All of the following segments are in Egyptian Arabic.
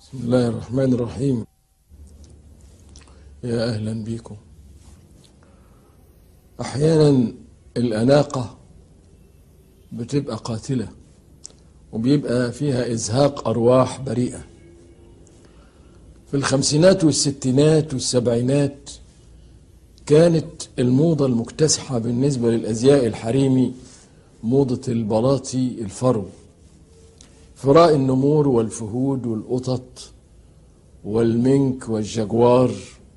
بسم الله الرحمن الرحيم يا أهلا بكم أحيانا الأناقة بتبقى قاتلة وبيبقى فيها إزهاق أرواح بريئة في الخمسينات والستينات والسبعينات كانت الموضة المكتسحة بالنسبة للأزياء الحريمي موضة البلاطي الفرو فراء النمور والفهود والقطط والمنك والجاguار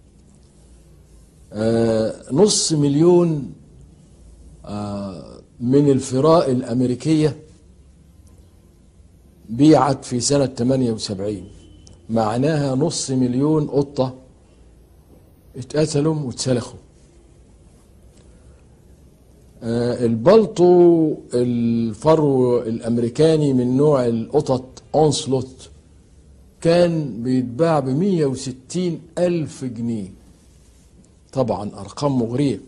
آه نص مليون آه من الفراء الأمريكية بيعت في سنة 78 معناها نص مليون قطة اتقتلوا واتسلخوا آه البلطو الفرو الامريكاني من نوع القطط اونسلوت كان بيتباع ب 160 الف جنيه طبعا ارقام مغريه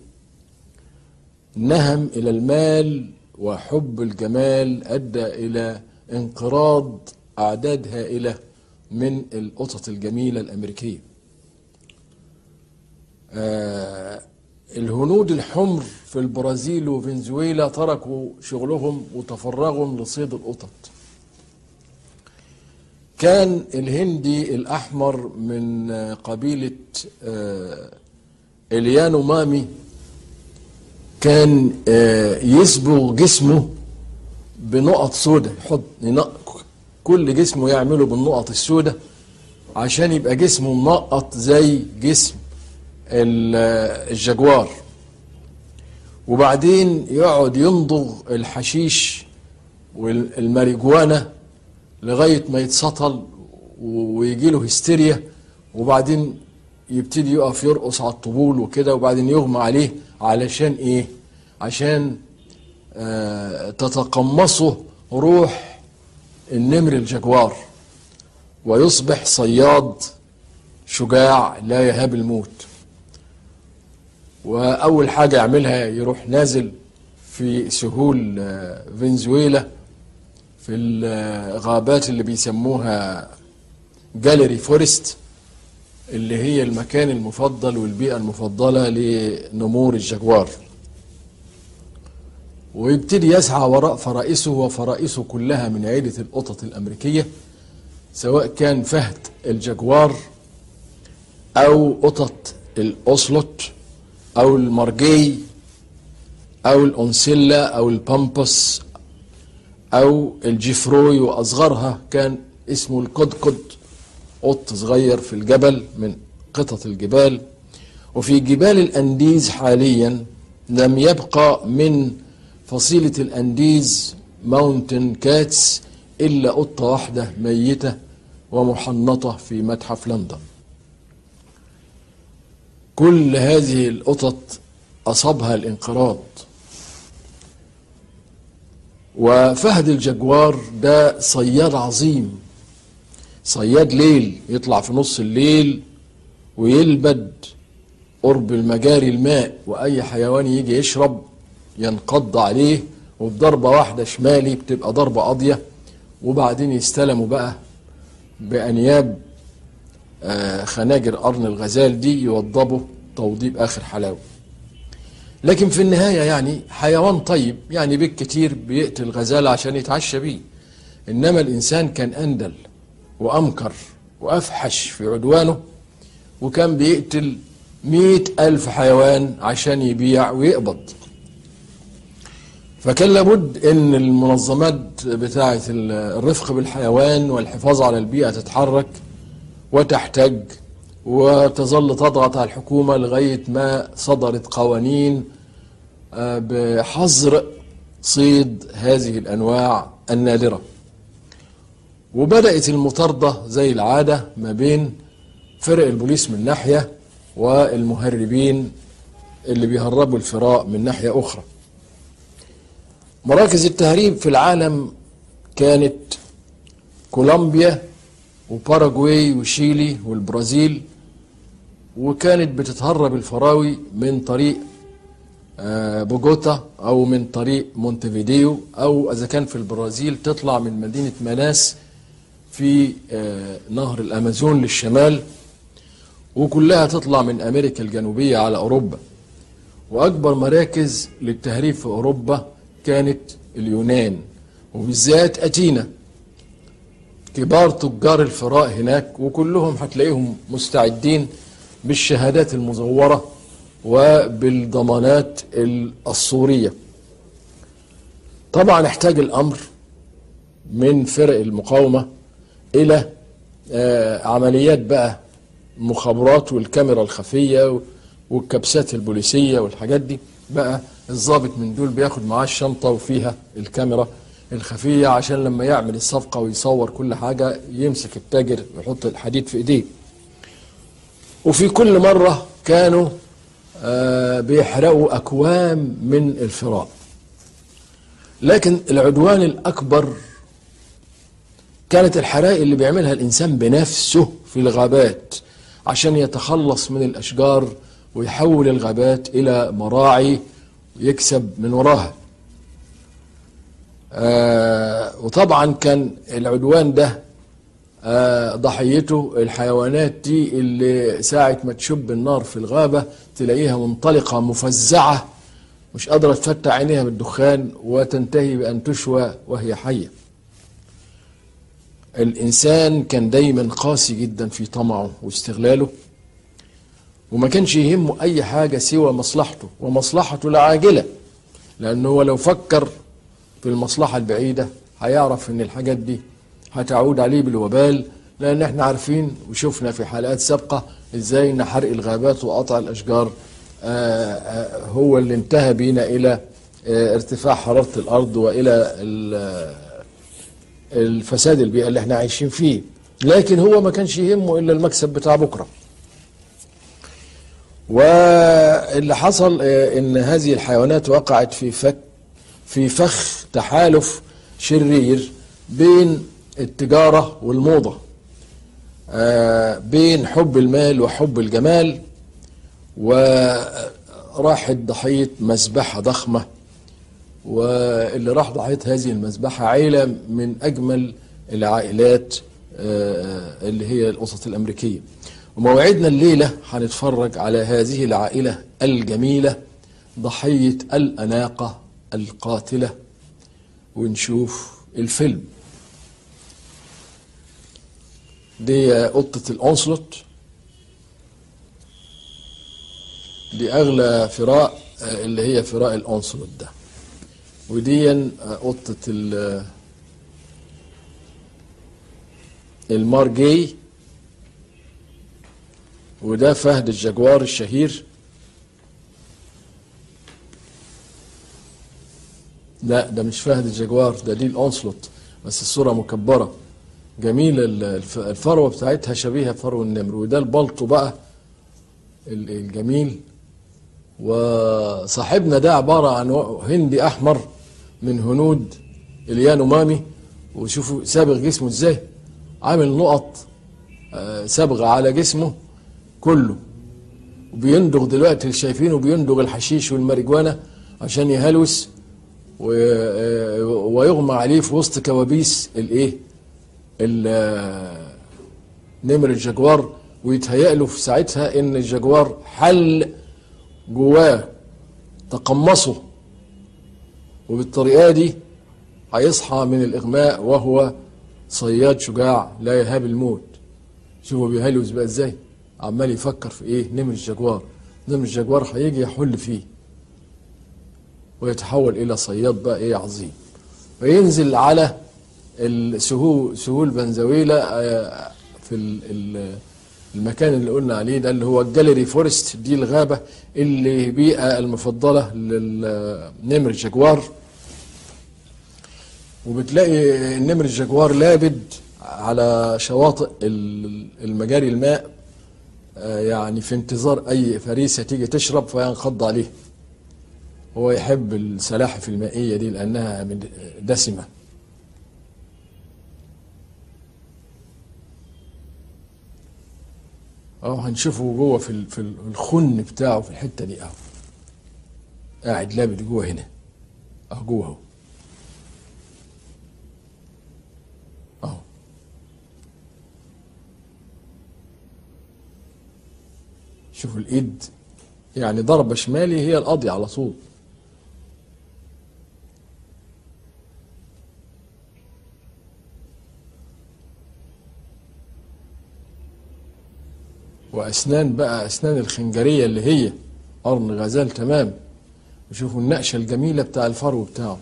نهم الى المال وحب الجمال ادى الى انقراض اعداد هائله من القطط الجميله الامريكيه آه الهنود الحمر في البرازيل وفنزويلا تركوا شغلهم وتفرغوا لصيد القطط كان الهندي الأحمر من قبيلة اليانو مامي كان يصبغ جسمه بنقط سوداء يحط كل جسمه يعمله بالنقط السوداء عشان يبقى جسمه منقط زي جسم الجاguار وبعدين يقعد يمضغ الحشيش والماريجوانا لغاية ما يتسطل ويجي له هستيريا وبعدين يبتدي يقف يرقص على الطبول وكده وبعدين يغمى عليه علشان ايه عشان آه تتقمصه روح النمر الجاguار ويصبح صياد شجاع لا يهاب الموت واول حاجه يعملها يروح نازل في سهول فنزويلا في الغابات اللي بيسموها جاليري فورست اللي هي المكان المفضل والبيئه المفضله لنمور الجاguار ويبتدي يسعى وراء فرائسه وفرائسه كلها من عيله القطط الامريكيه سواء كان فهد الجاguار او قطط الاوسلوت او المرجي او الانسيلا او البامبس او الجيفروي واصغرها كان اسمه القدقد قط صغير في الجبل من قطط الجبال وفي جبال الانديز حاليا لم يبقى من فصيلة الانديز ماونتن كاتس الا قطة واحدة ميتة ومحنطة في متحف لندن كل هذه القطط أصابها الانقراض وفهد الجاguار ده صياد عظيم صياد ليل يطلع في نص الليل ويلبد قرب المجاري الماء وأي حيوان يجي يشرب ينقض عليه وبضربة واحدة شمالي بتبقى ضربة قاضية وبعدين يستلموا بقى بأنياب آه خناجر قرن الغزال دي يوضبوا توضيب اخر حلاوه لكن في النهايه يعني حيوان طيب يعني بالكتير بيقتل غزال عشان يتعشى بيه انما الانسان كان اندل وامكر وافحش في عدوانه وكان بيقتل مئة ألف حيوان عشان يبيع ويقبض فكان لابد ان المنظمات بتاعه الرفق بالحيوان والحفاظ على البيئه تتحرك وتحتج وتظل تضغط على الحكومة لغاية ما صدرت قوانين بحظر صيد هذه الأنواع النادرة وبدأت المطاردة زي العادة ما بين فرق البوليس من ناحية والمهربين اللي بيهربوا الفراء من ناحية أخرى مراكز التهريب في العالم كانت كولومبيا وباراغواي وشيلي والبرازيل وكانت بتتهرب الفراوي من طريق بوجوتا او من طريق مونتفيديو او اذا كان في البرازيل تطلع من مدينه مناس في آه، نهر الأمازون للشمال وكلها تطلع من أمريكا الجنوبية على أوروبا وأكبر مراكز للتهريب في أوروبا كانت اليونان وبالذات أتينا كبار تجار الفراء هناك وكلهم هتلاقيهم مستعدين بالشهادات المزورة وبالضمانات الصورية طبعا احتاج الأمر من فرق المقاومة إلى آه، عمليات بقى المخابرات والكاميرا الخفية والكبسات البوليسية والحاجات دي بقى الضابط من دول بياخد معاه الشنطة وفيها الكاميرا الخفية عشان لما يعمل الصفقة ويصور كل حاجة يمسك التاجر ويحط الحديد في ايديه وفي كل مرة كانوا آه، بيحرقوا أكوام من الفراء لكن العدوان الأكبر كانت الحرائق اللي بيعملها الإنسان بنفسه في الغابات عشان يتخلص من الأشجار ويحول الغابات إلى مراعي ويكسب من وراها آه وطبعا كان العدوان ده آه ضحيته الحيوانات دي اللي ساعة ما تشب النار في الغابة تلاقيها منطلقة مفزعة مش قادرة تفتح عينيها بالدخان وتنتهي بأن تشوى وهي حية الإنسان كان دايما قاسي جدا في طمعه واستغلاله وما كانش يهمه أي حاجة سوى مصلحته ومصلحته العاجلة لأنه هو لو فكر في المصلحة البعيدة هيعرف إن الحاجات دي هتعود عليه بالوبال لأن احنا عارفين وشفنا في حلقات سابقة إزاي إن حرق الغابات وقطع الأشجار آه، آه، هو اللي انتهى بينا إلى آه، ارتفاع حرارة الأرض وإلى ال- الفساد البيئة اللي احنا عايشين فيه لكن هو ما كانش يهمه إلا المكسب بتاع بكرة واللي حصل آه، ان هذه الحيوانات وقعت في فك في فخ تحالف شرير بين التجارة والموضة آه، بين حب المال وحب الجمال وراحت ضحية مذبحة ضخمة واللي راح ضحية هذه المذبحة عيلة من أجمل العائلات آه، اللي هي الأسط الأمريكية وموعدنا الليلة هنتفرج على هذه العائلة الجميلة ضحية الأناقة القاتلة ونشوف الفيلم دي قطة الأونسلوت دي أغلى فراء آه، اللي هي فراء الأونسلوت ده ودي آه، قطة ال- المارجي وده فهد الجاجوار الشهير لا ده مش فهد الجاجوار ده دي الأونسلوت بس الصورة مكبرة جميلة ال- الف- الفروة بتاعتها شبيهة فرو النمر وده البلطو بقى ال- الجميل وصاحبنا ده عبارة عن هندي أحمر من هنود اليانومامي وشوفوا سابغ جسمه ازاي عامل نقط آه، صبغة على جسمه كله وبيندغ دلوقتي اللي شايفينه بيندغ الحشيش والماريجوانا عشان يهلوس و- آه، ويغمى عليه في وسط كوابيس الايه ال- آه، نمر الجاجوار ويتهيأ له في ساعتها ان الجاجوار حل جواه تقمصه وبالطريقه دي هيصحى من الاغماء وهو صياد شجاع لا يهاب الموت شوفوا بيهلوس بقى ازاي عمال يفكر في ايه نمر الجاجوار نمر الجاجوار هيجي يحل فيه ويتحول الى صياد بقى ايه عظيم وينزل على السهول سهول بنزويلا آه، في ال- ال- المكان اللي قلنا عليه ده اللي هو الجاليري فورست دي الغابة اللي بيئة المفضلة للنمر الجاجوار وبتلاقي النمر الجاجوار لابد على شواطئ ال- المجاري الماء آه، يعني في انتظار أي فريسة تيجي تشرب فينخض عليه هو يحب السلاحف المائية دي لأنها من- دسمة اه هنشوفه جوه في ال- في ال- الخن بتاعه في الحته دي اهو قاعد لابد جوه هنا اهو جوه اهو اهو شوفوا الايد يعني ضربة شمالي هي القاضية على طول وأسنان بقى أسنان الخنجرية اللي هي قرن غزال تمام وشوفوا النقشة الجميلة بتاع الفرو بتاعه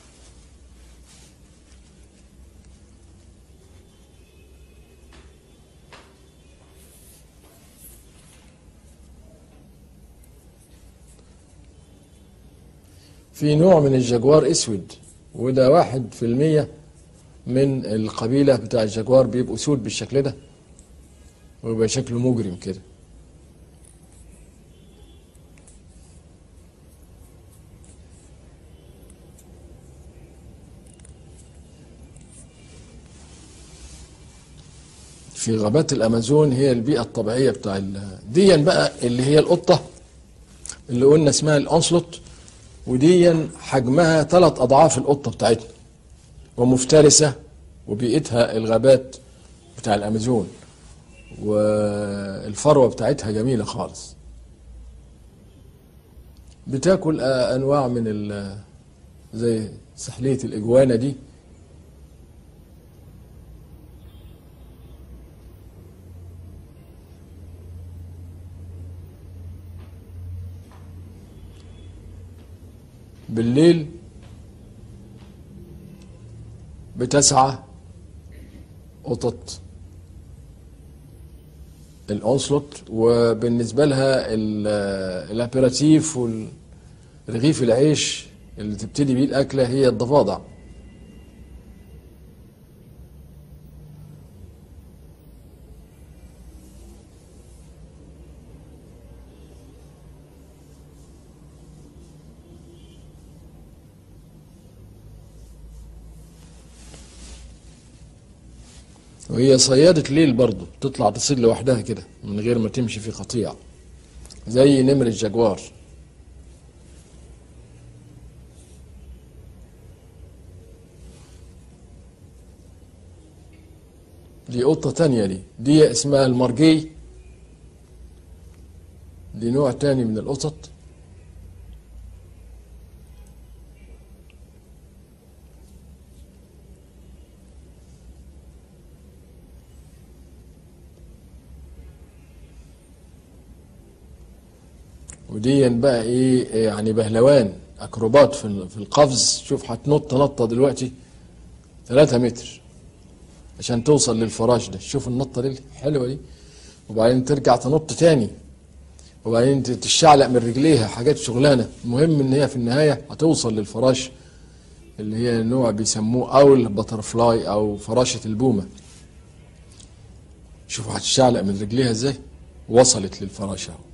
في نوع من الجاguار اسود وده واحد في المية من القبيلة بتاع الجاguار بيبقوا سود بالشكل ده ويبقى شكله مجرم كده في غابات الامازون هي البيئه الطبيعيه بتاع ال- ديا بقى اللي هي القطه اللي قلنا اسمها الانسلوت وديا حجمها ثلاث اضعاف القطه بتاعتنا ومفترسه وبيئتها الغابات بتاع الامازون والفروه بتاعتها جميله خالص بتاكل آه، انواع من ال- زي سحليه الاجوانا دي بالليل بتسعى قطط الأونسلوت وبالنسبة لها ال- الأبيراتيف والرغيف العيش اللي تبتدي بيه الأكلة هي الضفادع وهي صيادة ليل برضه تطلع تصيد لوحدها كده من غير ما تمشي في قطيع زي نمر الجاguار دي قطة تانية دي دي اسمها المرجي دي نوع تاني من القطط ودي بقى ايه يعني بهلوان اكروبات في ال- في القفز شوف هتنط نطه دلوقتي 3 متر عشان توصل للفراش ده شوف النطه دي حلوه دي وبعدين ترجع تنط تاني وبعدين ت- تشعلق من رجليها حاجات شغلانه المهم ان هي في النهايه هتوصل للفراش اللي هي نوع بيسموه اول باترفلاي او فراشه البومه شوفوا هتشعلق من رجليها ازاي وصلت للفراشه اهو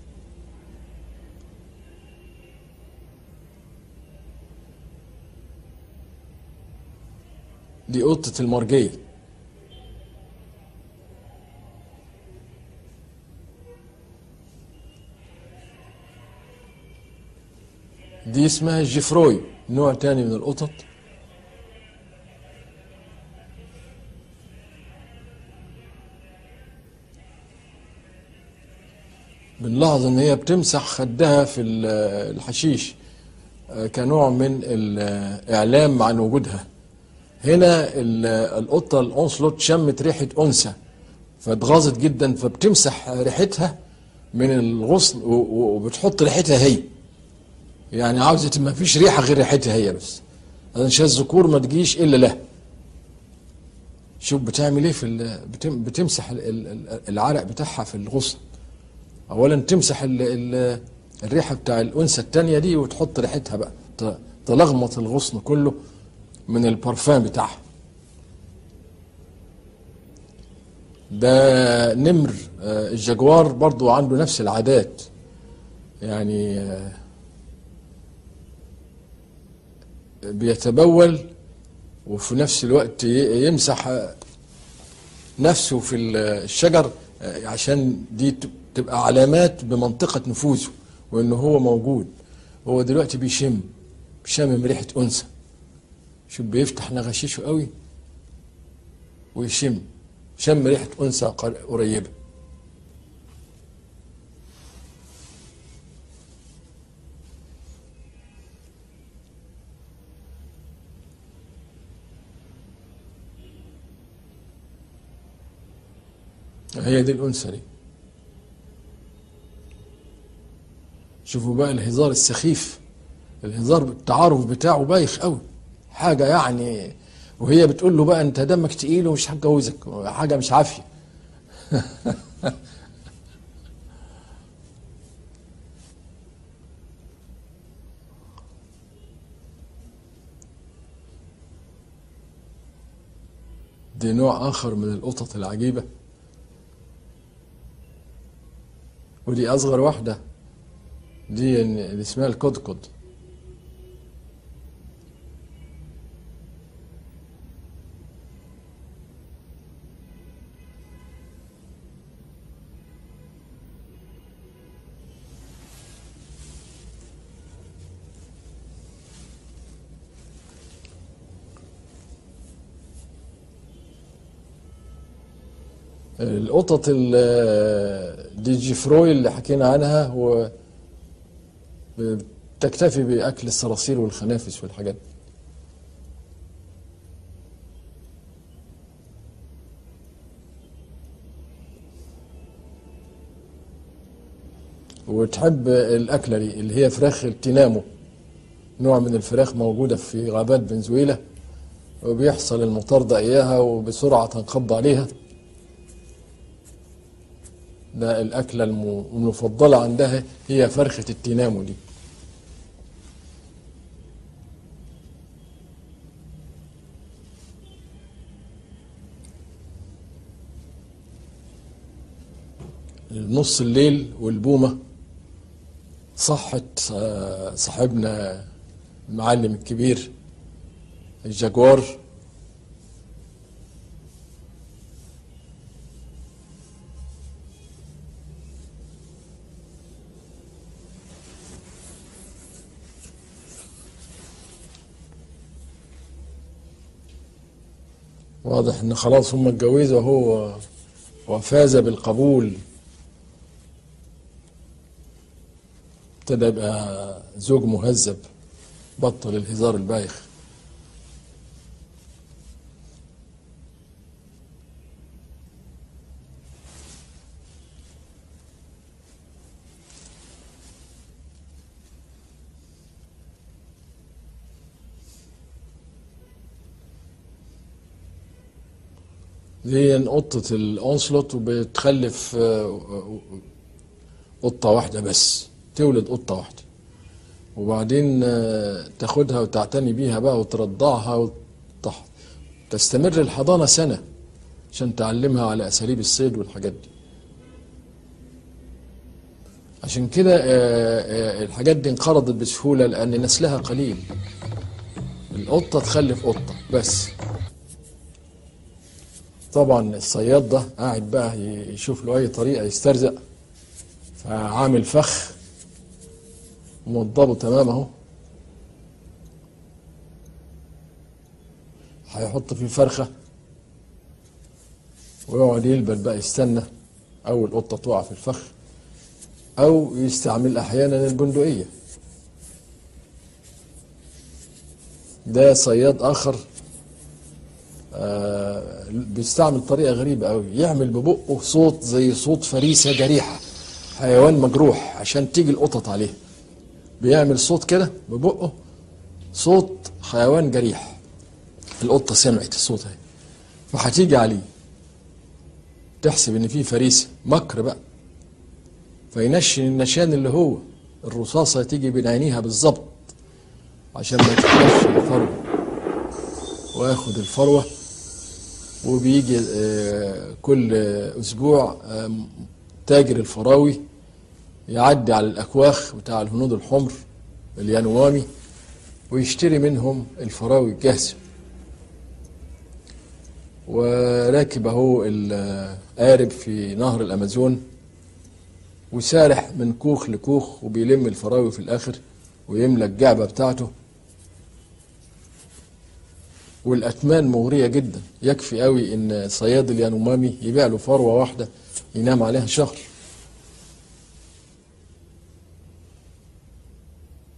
دي قطة المرجية دي اسمها الجفروي نوع تاني من القطط بنلاحظ ان هي بتمسح خدها في ال- الحشيش آه، كنوع من الاعلام عن وجودها هنا ال- القطه الانسلوت شمت ريحه انثى فاتغاظت جدا فبتمسح ريحتها من الغصن و- و- وبتحط ريحتها هي يعني عاوزه ما فيش ريحه غير ريحتها هي بس عشان الذكور ما تجيش الا لها شوف بتعمل ايه في ال- بتم بتمسح ال- ال- العرق بتاعها في الغصن اولا تمسح ال ال الريحه بتاع الانثى التانية دي وتحط ريحتها بقى ت- تلغمط الغصن كله من البارفان بتاعها ده نمر آه، الجاguار برضو عنده نفس العادات يعني آه، بيتبول وفي نفس الوقت ي- يمسح آه، نفسه في ال- الشجر آه، عشان دي ت- تبقى علامات بمنطقة نفوذه وانه هو موجود هو دلوقتي بيشم شامم ريحة أنثى شوف بيفتح نغشيشه قوي ويشم شم ريحة أنثى قر- قريبة هي دي الأنثى دي شوفوا بقى الهزار السخيف الهزار التعارف بتاعه بايخ قوي حاجة يعني وهي بتقول له بقى انت دمك تقيل ومش هتجوزك حاجة مش عافية دي نوع آخر من القطط العجيبة ودي أصغر واحدة دي اللي اسمها الكدكد القطط الديجيفروي اللي حكينا عنها هو تكتفي بأكل الصراصير والخنافس والحاجات دي وتحب الأكلة دي اللي هي فراخ التينامو نوع من الفراخ موجودة في غابات فنزويلا وبيحصل المطاردة إياها وبسرعة تنقض عليها ده الأكلة الم- المفضلة عندها هي فرخة التينامو دي نص الليل والبومة صحت آه، صاحبنا المعلم الكبير الجاكوار واضح ان خلاص هم اتجوزوا هو وفاز بالقبول ابتدى يبقى زوج مهذب بطل الهزار البايخ دي قطة الأونسلوت وبتخلف آه، قطة واحدة بس تولد قطة واحدة وبعدين آه، تاخدها وتعتني بيها بقى وترضعها وتح... تستمر الحضانة سنة عشان تعلمها على أساليب الصيد والحاجات دي عشان كده آه، آه، الحاجات دي انقرضت بسهولة لأن نسلها قليل القطة تخلف قطة بس طبعا الصياد ده قاعد بقى يشوف له أي طريقة يسترزق فعامل فخ موضبه تمام اهو هيحط فيه فرخة ويقعد يلبل بقى يستنى أول قطة تقع في الفخ أو يستعمل أحيانا البندقية ده صياد آخر آه بيستعمل طريقة غريبة أوي يعمل ببقه صوت زي صوت فريسة جريحة حيوان مجروح عشان تيجي القطط عليه بيعمل صوت كده ببقه صوت حيوان جريح القطة سمعت الصوت اهي فهتيجي عليه تحسب ان في فريسة مكر بقى فينشن النشان اللي هو الرصاصة تيجي بين عينيها بالظبط عشان ما تتلفش الفروة واخد الفروة وبيجي آه، كل اسبوع آه، تاجر الفراوي يعدي على الأكواخ بتاع الهنود الحمر اليانوامي ويشتري منهم الفراوي الجاهزة وراكب اهو القارب في نهر الأمازون وسارح من كوخ لكوخ وبيلم الفراوي في الآخر ويملى الجعبة بتاعته والأتمان مغرية جدا يكفي قوي إن صياد اليانومامي يبيع له فروة واحدة ينام عليها شهر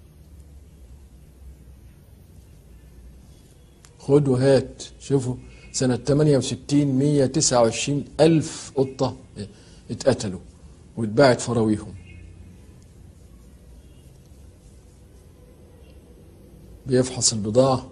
خد وهات شوفوا سنة 68 129 ألف قطة اتقتلوا واتباعت فراويهم بيفحص البضاعة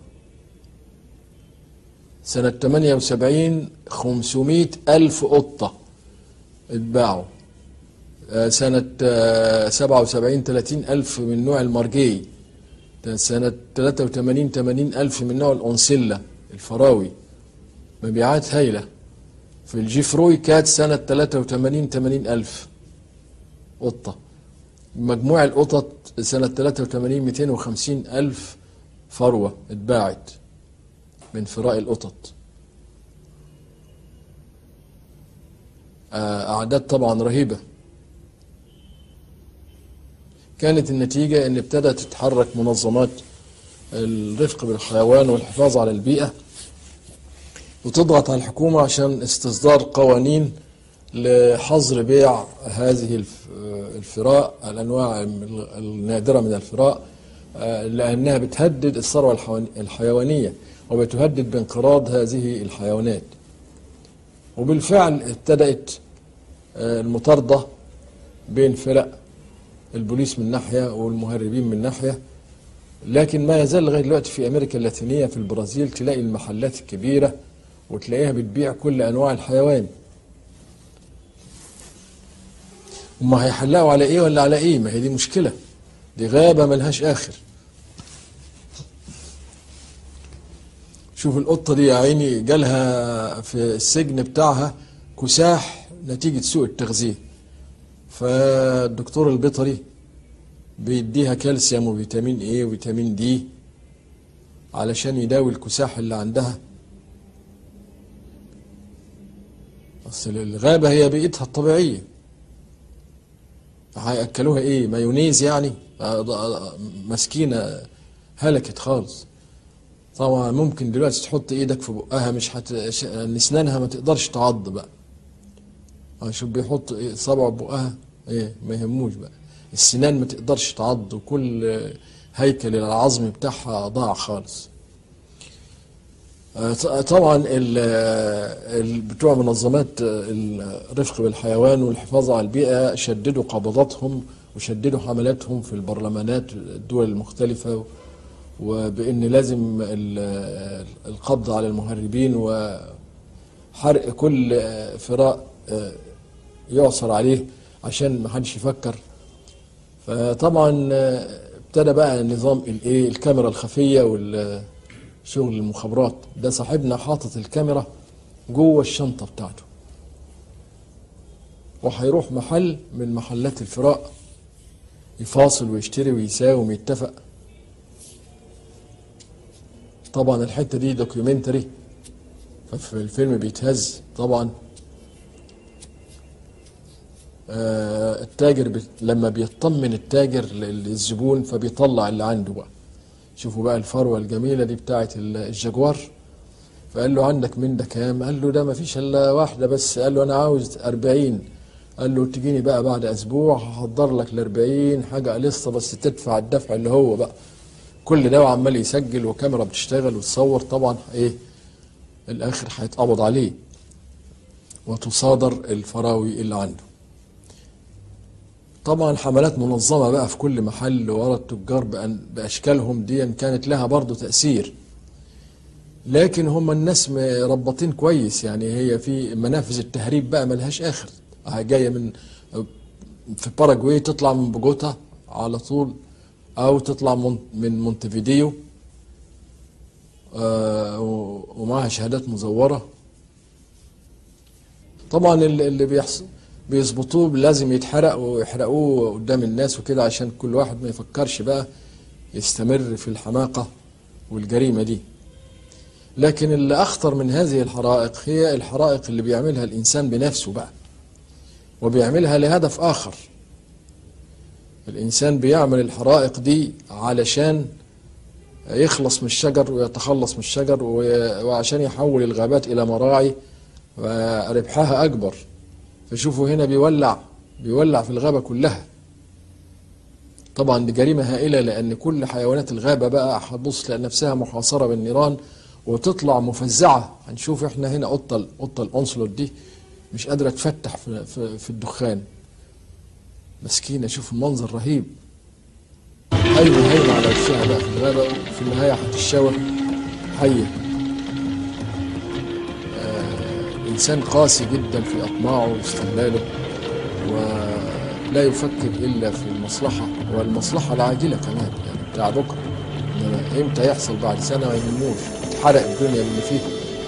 سنة 78 500 ألف قطة اتباعوا آه، سنة آه، 77 30 ألف من نوع المارجي سنة 83 80 ألف من نوع الأنسلة الفراوي مبيعات هايلة في الجيفروي كانت سنة 83 80 ألف قطة مجموع القطط سنة 83 250 ألف فروة اتباعت من فراء القطط آه، أعداد طبعا رهيبة كانت النتيجة أن ابتدت تتحرك منظمات الرفق بالحيوان والحفاظ على البيئة وتضغط على الحكومة عشان استصدار قوانين لحظر بيع هذه الف- الفراء الأنواع النادرة من الفراء آه، لأنها بتهدد الثروة الحيوان- الحيوانية وبتهدد بانقراض هذه الحيوانات وبالفعل ابتدأت آه، المطاردة بين فرق البوليس من ناحية والمهربين من ناحية لكن ما يزال لغاية دلوقتي في أمريكا اللاتينية في البرازيل تلاقي المحلات الكبيرة وتلاقيها بتبيع كل أنواع الحيوان هما هيحلقوا على إيه ولا على إيه ما هي دي مشكلة دي غابة ملهاش آخر شوف القطة دي يا عيني جالها في السجن بتاعها كساح نتيجة سوء التغذية فالدكتور البيطري بيديها كالسيوم وفيتامين ايه وفيتامين دي علشان يداوي الكساح اللي عندها اصل الغابة هي بيئتها الطبيعية هيأكلوها ايه مايونيز يعني آه، آه، مسكينة هلكت خالص طبعا ممكن دلوقتي تحط ايدك في بقها مش هت... ش- ان اسنانها ما تقدرش تعض بقى اه شوف بيحط إيه صبعه في بقها ايه ما يهموش بقى السنان ما تقدرش تعض وكل آه، هيكل العظم بتاعها ضاع خالص آه، ط- طبعا ال- آه، ال- بتوع منظمات آه، الرفق بالحيوان والحفاظ على البيئة شددوا قبضاتهم وشددوا حملاتهم في البرلمانات الدول المختلفة وبأن لازم ال- القبض على المهربين وحرق كل آه، فراء آه، يعثر عليه عشان ما حدش يفكر فطبعا آه، ابتدى بقى نظام الايه الكاميرا الخفيه والشغل المخابرات ده صاحبنا حاطط الكاميرا جوه الشنطه بتاعته وهيروح محل من محلات الفراء يفاصل ويشتري ويساوم ويتفق طبعا الحته دي دوكيومنتري ففي الفيلم بيتهز طبعا آه، التاجر بت... لما بيطمن التاجر لل- للزبون فبيطلع اللي عنده بقى شوفوا بقى الفروة الجميلة دي بتاعت ال- الجاguار فقال له عندك من ده كام قال له ده ما فيش الا واحدة بس قال له انا عاوز 40 قال له تجيني بقى بعد اسبوع هحضر لك ال 40 حاجة لسه بس تدفع الدفع اللي هو بقى كل ده وعمال يسجل وكاميرا بتشتغل وتصور طبعا ايه الاخر هيتقبض عليه وتصادر الفراوي اللي عنده طبعا حملات منظمة بقى في كل محل ورا التجار بأن- بأشكالهم دي كانت لها برضو تأثير لكن هم الناس مربطين كويس يعني هي في منافذ التهريب بقى ملهاش آخر آه جاية من في باراجواي تطلع من بوجوتا على طول أو تطلع من من مونتفيديو آه، و- ومعها شهادات مزورة طبعا ال- اللي بيحصل بيظبطوه لازم يتحرق ويحرقوه قدام الناس وكده عشان كل واحد ما يفكرش بقى يستمر في الحماقة والجريمة دي لكن اللي أخطر من هذه الحرائق هي الحرائق اللي بيعملها الإنسان بنفسه بقى وبيعملها لهدف آخر الإنسان بيعمل الحرائق دي علشان يخلص من الشجر ويتخلص من الشجر و- وعشان يحول الغابات إلى مراعي وربحها أكبر فشوفوا هنا بيولع بيولع في الغابة كلها طبعا دي جريمة هائلة لأن كل حيوانات الغابة بقى هتبص تلاقي نفسها محاصرة بالنيران وتطلع مفزعة هنشوف احنا هنا قطة قطة الأنسلوت دي مش قادرة تفتح في, في, في الدخان مسكينة شوف المنظر رهيب هايمة هايمة على وشها بقى في الغابة في النهاية هتتشوى حية آه إنسان قاسي جدا في أطماعه واستغلاله ولا يفكر إلا في المصلحة والمصلحة العاجلة كمان يعني بتاع بكرة إنما إمتى يحصل بعد سنة ما يهموش تحرق الدنيا اللي فيها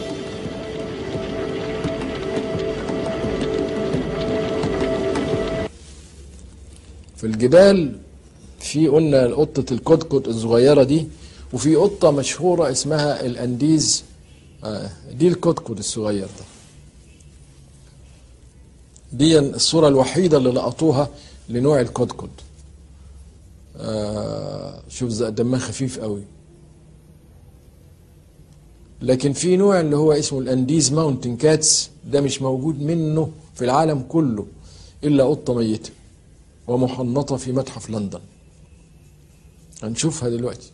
في الجبال في قلنا قطة الكتكوت الصغيرة دي وفي قطة مشهورة اسمها الأنديز آه، دي الكتكوت الصغير ده دي الصورة الوحيدة اللي لقطوها لنوع الكتكوت آه، شوف زي دمها خفيف قوي لكن في نوع اللي هو اسمه الانديز ماونتن كاتس ده مش موجود منه في العالم كله الا قطه ميته ومحنطه في متحف لندن هنشوفها دلوقتي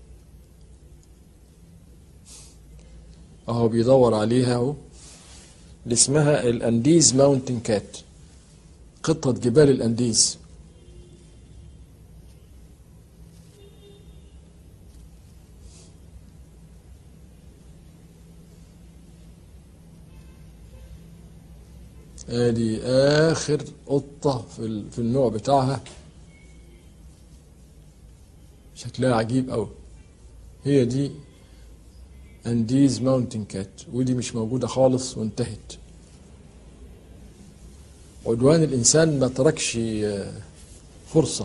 اهو بيدور عليها اهو اللي اسمها الانديز ماونتن كات قطه جبال الانديز ادي اخر قطة في, ال- في النوع بتاعها شكلها عجيب قوي هي دي انديز ماونتن كات ودي مش موجودة خالص وانتهت عدوان الانسان ما تركش آه، فرصة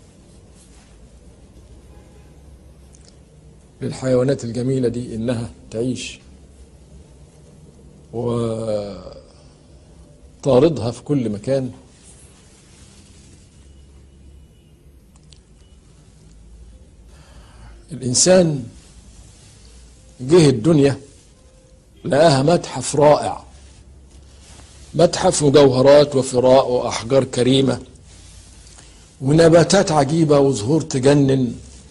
للحيوانات الجميلة دي انها تعيش و طاردها في كل مكان الإنسان جه الدنيا لقاها متحف رائع متحف مجوهرات وفراء وأحجار كريمة ونباتات عجيبة وزهور تجنن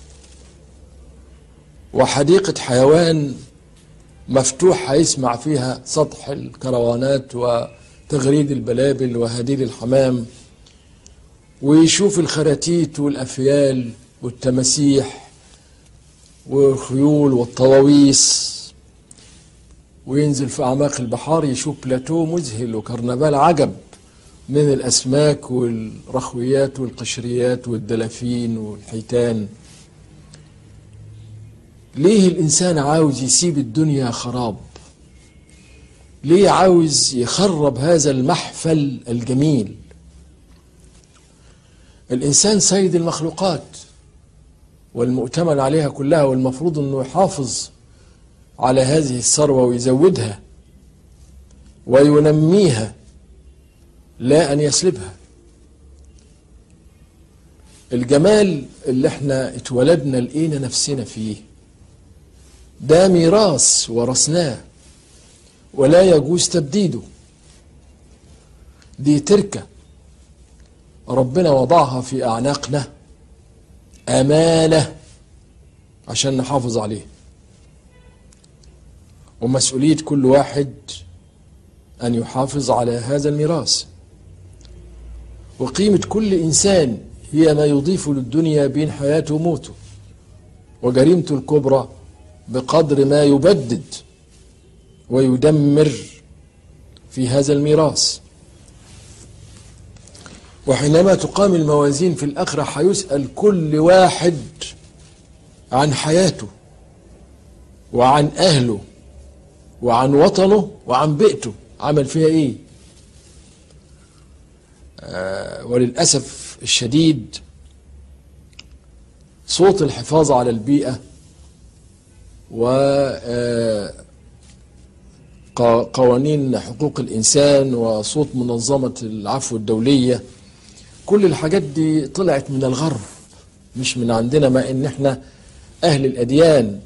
وحديقة حيوان مفتوح هيسمع فيها سطح الكروانات وتغريد البلابل وهديل الحمام ويشوف الخراتيت والأفيال والتماسيح والخيول والطواويس وينزل في أعماق البحار يشوف بلاتو مذهل وكرنفال عجب من الأسماك والرخويات والقشريات والدلافين والحيتان ليه الإنسان عاوز يسيب الدنيا خراب ليه عاوز يخرب هذا المحفل الجميل الإنسان سيد المخلوقات والمؤتمن عليها كلها والمفروض أنه يحافظ على هذه الثروة ويزودها وينميها لا أن يسلبها الجمال اللي احنا اتولدنا لقينا نفسنا فيه ده ميراث ورثناه ولا يجوز تبديده دي تركة ربنا وضعها في أعناقنا أمانة عشان نحافظ عليه ومسؤولية كل واحد أن يحافظ على هذا الميراث وقيمة كل إنسان هي ما يضيف للدنيا بين حياته وموته وجريمته الكبرى بقدر ما يبدد ويدمر في هذا الميراث وحينما تقام الموازين في الآخرة هيسأل كل واحد عن حياته وعن أهله وعن وطنه وعن بيئته عمل فيها إيه آه وللأسف الشديد صوت الحفاظ على البيئة و آه قوانين حقوق الإنسان وصوت منظمة العفو الدولية كل الحاجات دي طلعت من الغرب مش من عندنا ما إن إحنا أهل الأديان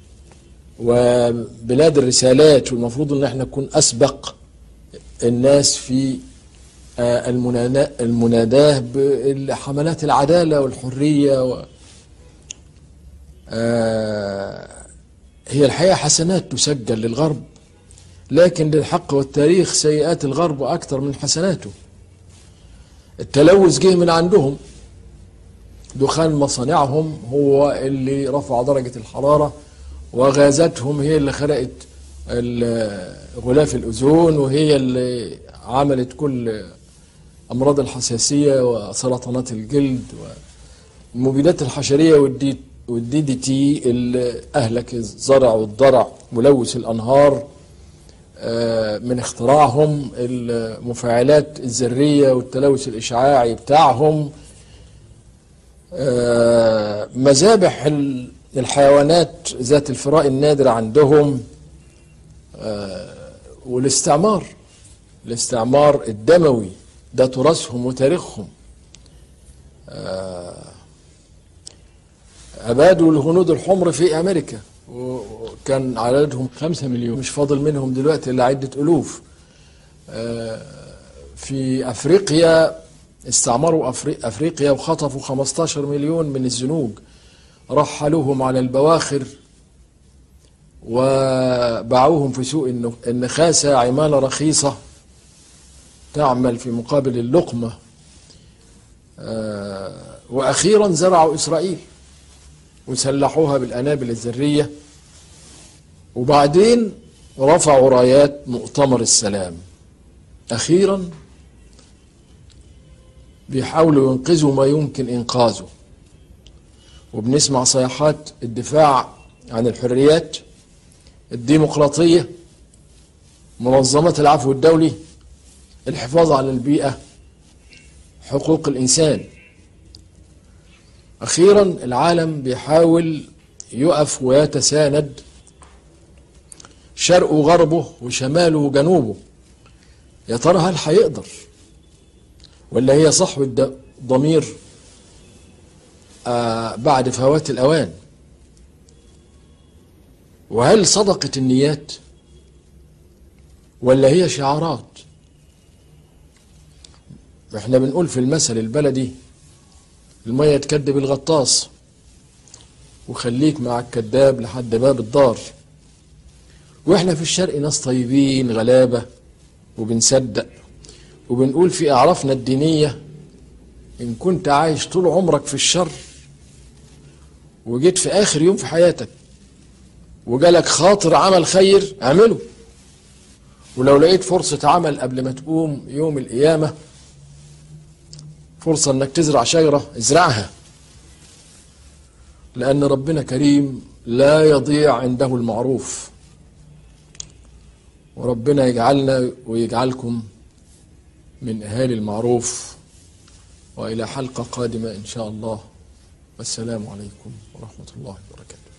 وبلاد الرسالات والمفروض إن إحنا نكون أسبق الناس في المناداة بحملات العدالة والحرية و هي الحقيقة حسنات تسجل للغرب لكن للحق والتاريخ سيئات الغرب أكثر من حسناته التلوث جه من عندهم دخان مصانعهم هو اللي رفع درجة الحرارة وغازاتهم هي اللي خلقت غلاف الأوزون وهي اللي عملت كل أمراض الحساسية وسرطانات الجلد والمبيدات الحشرية والدي, والدي دي تي اللي أهلك الزرع والضرع ملوث الأنهار من اختراعهم المفاعلات الذرية والتلوث الإشعاعي بتاعهم مذابح الحيوانات ذات الفراء النادر عندهم والاستعمار الاستعمار الدموي ده تراثهم وتاريخهم أبادوا الهنود الحمر في أمريكا وكان عددهم خمسة مليون مش فاضل منهم دلوقتي إلا عدة ألوف في أفريقيا استعمروا أفريقيا وخطفوا 15 مليون من الزنوج رحلوهم على البواخر وباعوهم في سوق النخاسة عمالة رخيصة تعمل في مقابل اللقمة وأخيرا زرعوا إسرائيل وسلحوها بالأنابل الذرية وبعدين رفعوا رايات مؤتمر السلام أخيرا بيحاولوا ينقذوا ما يمكن إنقاذه وبنسمع صيحات الدفاع عن الحريات الديمقراطية منظمات العفو الدولي الحفاظ على البيئة حقوق الإنسان أخيرا العالم بيحاول يقف ويتساند شرقه وغربه وشماله وجنوبه يا ترى هل هيقدر ولا هي صحوة ضمير آه بعد فوات الأوان وهل صدقت النيات ولا هي شعارات احنا بنقول في المثل البلدي المية تكدب الغطاس وخليك مع الكذاب لحد باب الدار واحنا في الشرق ناس طيبين غلابة وبنصدق وبنقول في أعرافنا الدينية إن كنت عايش طول عمرك في الشر وجيت في آخر يوم في حياتك وجالك خاطر عمل خير اعمله ولو لقيت فرصة عمل قبل ما تقوم يوم القيامة فرصة انك تزرع شجرة ازرعها لأن ربنا كريم لا يضيع عنده المعروف وربنا يجعلنا ويجعلكم من أهالي المعروف وإلى حلقة قادمة إن شاء الله والسلام عليكم ورحمة الله وبركاته